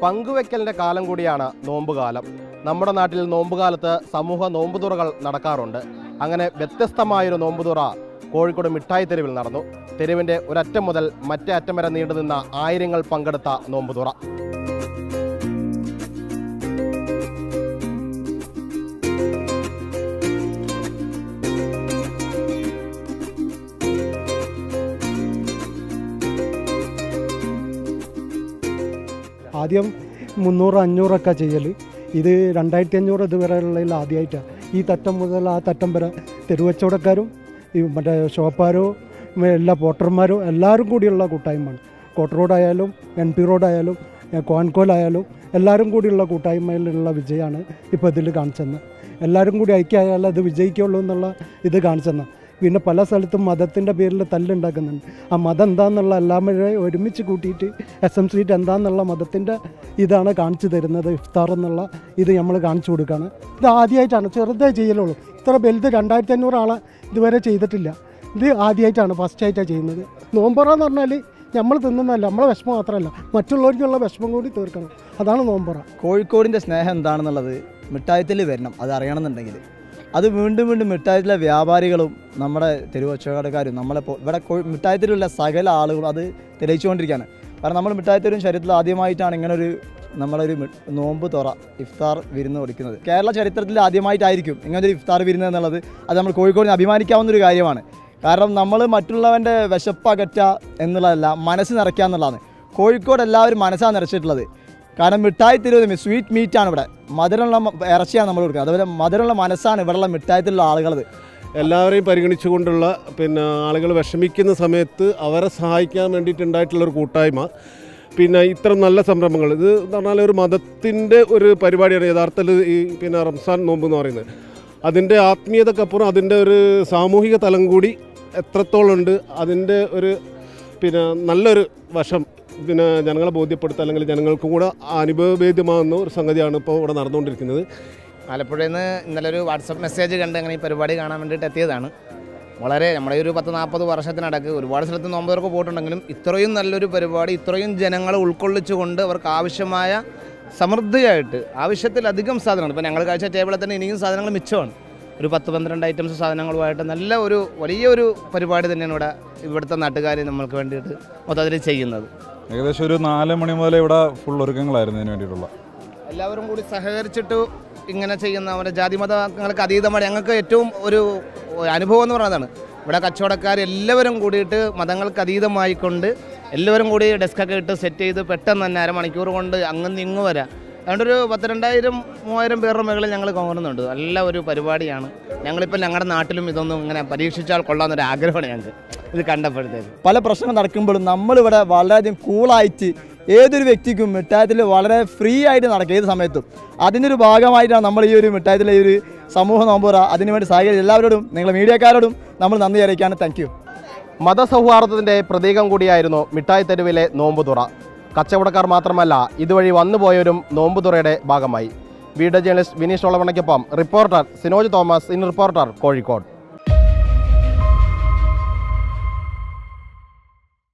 പങ്കുവെക്കലിൻ്റെ കാലം കൂടിയാണ് നോമ്പുകാലം നമ്മുടെ നാട്ടിൽ നോമ്പുകാലത്ത് സമൂഹ നോമ്പുതുറകൾ നടക്കാറുണ്ട് അങ്ങനെ വ്യത്യസ്തമായൊരു നോമ്പുതുറ കോഴിക്കോട് മിഠായി തെരുവിൽ നടന്നു തെരുവിൻ്റെ ഒരറ്റം മുതൽ മറ്റേ അറ്റം വരെ നീണ്ടുനിന്ന ആയിരങ്ങൾ പങ്കെടുത്ത നോമ്പുതുറ ആദ്യം മുന്നൂറ് അഞ്ഞൂറൊക്കെ ചെയ്യൽ ഇത് രണ്ടായിരത്തി അഞ്ഞൂറ് ഇതുവരെയുള്ളതിൽ ആദ്യമായിട്ടാണ് ഈ തട്ടം മുതൽ ആ തട്ടം വരെ തെരുവച്ചവടക്കാരും ഈ മറ്റേ ഷോപ്പാരോ എല്ലാ പോട്ടർമാരും എല്ലാവരും കൂടിയുള്ള കൂട്ടായ്മയാണ് കോട്ട് റോഡായാലും എൻ പി റോഡായാലും കോൺകോലായാലും എല്ലാവരും കൂടിയുള്ള കൂട്ടായ്മയിലുള്ള വിജയമാണ് ഇപ്പോൾ ഇതിൽ കാണിച്ചെന്ന് എല്ലാവരും കൂടി ഐക്യമായാലും അത് വിജയിക്കുള്ളൂ എന്നുള്ള ഇത് കാണിച്ചെന്ന് പിന്നെ പല സ്ഥലത്തും മതത്തിൻ്റെ പേരിൽ തല്ലുണ്ടാക്കുന്നുണ്ട് ആ മതം എന്താണെന്നുള്ള എല്ലാം കൂടെ ഒരുമിച്ച് കൂട്ടിയിട്ട് എസ് എം സ്ട്രീറ്റ് എന്താണെന്നുള്ള മതത്തിൻ്റെ ഇതാണ് കാണിച്ചു തരുന്നത് ഇഫ്താർ എന്നുള്ള ഇത് നമ്മൾ കാണിച്ചു കൊടുക്കുകയാണ് ഇത് ആദ്യമായിട്ടാണ് ചെറുതായി ചെയ്യലുള്ളൂ ഇത്ര വലുത് രണ്ടായിരത്തി അഞ്ഞൂറ് ആളെ ഇതുവരെ ചെയ്തിട്ടില്ല ഇത് ആദ്യമായിട്ടാണ് ഫസ്റ്റ് ആയിട്ടാണ് ചെയ്യുന്നത് നോമ്പറ എന്ന് പറഞ്ഞാൽ നമ്മൾ തിന്നുന്നതല്ല നമ്മളെ വിഷമം മാത്രമല്ല മറ്റുള്ളവർക്കുള്ള വിഷമം കൂടി തീർക്കണം അതാണ് നോമ്പറ കോഴിക്കോടിൻ്റെ സ്നേഹം എന്താണെന്നുള്ളത് മിഠായത്തിൽ വരണം അത് അറിയണമെന്നുണ്ടെങ്കിൽ അത് വീണ്ടും വീണ്ടും മിഠായത്തിലെ വ്യാപാരികളും നമ്മുടെ തെരുവച്ചവടക്കാരും നമ്മളെ പോ- ഇവിടെ കോഴി- മിഠായത്തിലുള്ള സകല ആളുകളും അത് തെളിയിച്ചുകൊണ്ടിരിക്കുകയാണ് കാരണം നമ്മൾ മിഠായത്തിലും ചരിത്രത്തിൽ ആദ്യമായിട്ടാണ് ഇങ്ങനെ ഒരു നമ്മളൊരു മി- നോമ്പ് തുറ ഇഫ്താർ വിരുന്ന് കൊടുക്കുന്നത് കേരള ചരിത്രത്തിൽ ആദ്യമായിട്ടായിരിക്കും ഇങ്ങനൊരു ഇഫ്താർ വിരുന്ന് എന്നുള്ളത് അത് നമ്മൾ കോഴിക്കോടിന് അഭിമാനിക്കാവുന്ന ഒരു കാര്യമാണ് കാരണം നമ്മൾ മറ്റുള്ളവൻ്റെ വിശപ്പ് അകറ്റുക എന്നുള്ളതല്ല മനസ്സ് നിറയ്ക്കുക എന്നുള്ളതാണ് കോഴിക്കോട് എല്ലാവരും മനസ്സാണ് നിറച്ചിട്ടുള്ളത് കാരണം മിഠായി തിരുവനന്തപുരം സ്വീറ്റ് മീറ്റ് ആണ് ഇവിടെ മധുരമുള്ള മ- ഇറച്ചിയാണ് നമ്മൾ കൊടുക്കുന്നത് അതുപോലെ മധുരമുള്ള മനസ്സാണ് ഇവിടെയുള്ള മിഠായത്തിലുള്ള ആളുകളത് എല്ലാവരെയും പരിഗണിച്ചുകൊണ്ടുള്ള പിന്നെ ആളുകൾ വിഷമിക്കുന്ന സമയത്ത് അവരെ സഹായിക്കാൻ വേണ്ടിയിട്ടുണ്ടായിട്ടുള്ള ഒരു കൂട്ടായ്മ പിന്നെ ഇത്തരം നല്ല സംരംഭങ്ങൾ ഇത് എന്ന് പറഞ്ഞാൽ ഒരു മതത്തിൻ്റെ ഒരു പരിപാടിയാണ് യഥാർത്ഥത്തിൽ ഈ പിന്നെ റംസാൻ നോമ്പ് എന്ന് പറയുന്നത് അതിൻ്റെ ആത്മീയതക്കപ്പുറം അതിൻ്റെ ഒരു സാമൂഹിക തലം കൂടി എത്രത്തോളം ഉണ്ട് അതിൻ്റെ ഒരു പിന്നെ നല്ലൊരു വശം പിന്നെ ജനങ്ങളെ ബോധ്യപ്പെടുത്തുക അല്ലെങ്കിൽ ജനങ്ങൾക്കും കൂടെ അനുഭവവേദ്യമാകുന്ന ഒരു സംഗതിയാണ് ഇപ്പോൾ ഇവിടെ നടന്നുകൊണ്ടിരിക്കുന്നത് ആലപ്പുഴയിൽ നിന്ന് ഇന്നലെ ഒരു വാട്സപ്പ് മെസ്സേജ് കണ്ട് അങ്ങനെ ഈ പരിപാടി കാണാൻ വേണ്ടിയിട്ട് എത്തിയതാണ് വളരെ നമ്മുടെ ഈ ഒരു പത്ത് നാൽപ്പത് വർഷത്തിനടക്ക് ഒരുപാട് സ്ഥലത്ത് നോമ്പുകൾക്ക് പോയിട്ടുണ്ടെങ്കിലും ഇത്രയും നല്ലൊരു പരിപാടി ഇത്രയും ജനങ്ങളെ ഉൾക്കൊള്ളിച്ചുകൊണ്ട് അവർക്ക് ആവശ്യമായ സമൃദ്ധിയായിട്ട് ആവശ്യത്തിലധികം സാധനങ്ങൾ ഇപ്പോൾ ഞങ്ങൾ കഴിച്ച ടേബിളിൽ തന്നെ ഇനിയും സാധനങ്ങൾ മിച്ചമാണ് ഒരു പത്ത് പന്ത്രണ്ട് ഐറ്റംസ് സാധനങ്ങളുമായിട്ട് നല്ല ഒരു വലിയൊരു പരിപാടി തന്നെയാണ് ഇവിടെ ഇവിടുത്തെ നാട്ടുകാർ നമ്മൾക്ക് വേണ്ടിയിട്ട് മൊത്തത്തിൽ ചെയ്യുന്നത് ഏകദേശം ഒരു നാല് മണി മുതലേ ഇവിടെ ഫുൾ ഒരുക്കങ്ങളായിരുന്നു ഇതിന് വേണ്ടിയിട്ടുള്ള എല്ലാവരും കൂടി സഹകരിച്ചിട്ട് ഇങ്ങനെ ചെയ്യുന്ന അവരുടെ ജാതി മതങ്ങൾക്ക് അതീതമായി ഞങ്ങൾക്ക് ഏറ്റവും ഒരു അനുഭവം എന്ന് പറയുന്നതാണ് ഇവിടെ കച്ചവടക്കാർ എല്ലാവരും കൂടിയിട്ട് മതങ്ങൾക്ക് അതീതമായിക്കൊണ്ട് എല്ലാവരും കൂടി ഡെസ്കൊക്കെ ഇട്ട് സെറ്റ് ചെയ്ത് പെട്ടെന്ന് തന്നെ അരമണിക്കൂർ കൊണ്ട് അങ്ങ് ഇങ്ങ് വരാം അതുകൊണ്ട് ഒരു പത്ത് രണ്ടായിരം മൂവായിരം പേരുടെ മുകളിൽ ഞങ്ങൾ കോങ്ങുന്നുണ്ട് നല്ല ഒരു പരിപാടിയാണ് ഞങ്ങളിപ്പോൾ ഞങ്ങളുടെ നാട്ടിലും ഇതൊന്നും ഇങ്ങനെ പരീക്ഷിച്ചാൽ കൊള്ളാമെന്നൊരു ആഗ്രഹമാണ് ഞങ്ങൾക്ക് ഇത് കണ്ടപ്പോഴത്തേക്ക് പല പ്രശ്നങ്ങൾ നടക്കുമ്പോഴും നമ്മളിവിടെ വളരെയധികം കൂളായിട്ട് ഏതൊരു വ്യക്തിക്കും മിഠായത്തിൽ വളരെ ഫ്രീ ആയിട്ട് നടക്കുക ഏത് സമയത്തും അതിൻ്റെ ഒരു ഭാഗമായിട്ടാണ് നമ്മൾ ഈ ഒരു മിഠായത്തിലെ ഈ ഒരു സമൂഹ നോമ്പുറ അതിനുവേണ്ടി സഹകരിച്ച എല്ലാവരോടും നിങ്ങളെ മീഡിയക്കാരോടും നമ്മൾ നന്ദി അറിയിക്കുകയാണ് താങ്ക് യു മതസൗഹാർദ്ദത്തിൻ്റെ പ്രതീകം കൂടിയായിരുന്നു മിഠായി തെരുവിലെ നോമ്പുതുറ കച്ചവടക്കാർ മാത്രമല്ല ഇതുവഴി വന്നുപോയവരും നോമ്പുതുറയുടെ ഭാഗമായി വീഡിയോ ജേർണലിസ്റ്റ് വിനീഷ് ഒളവണയ്ക്കൊപ്പം reporter Sinoj Thomas in reporter Kozhikode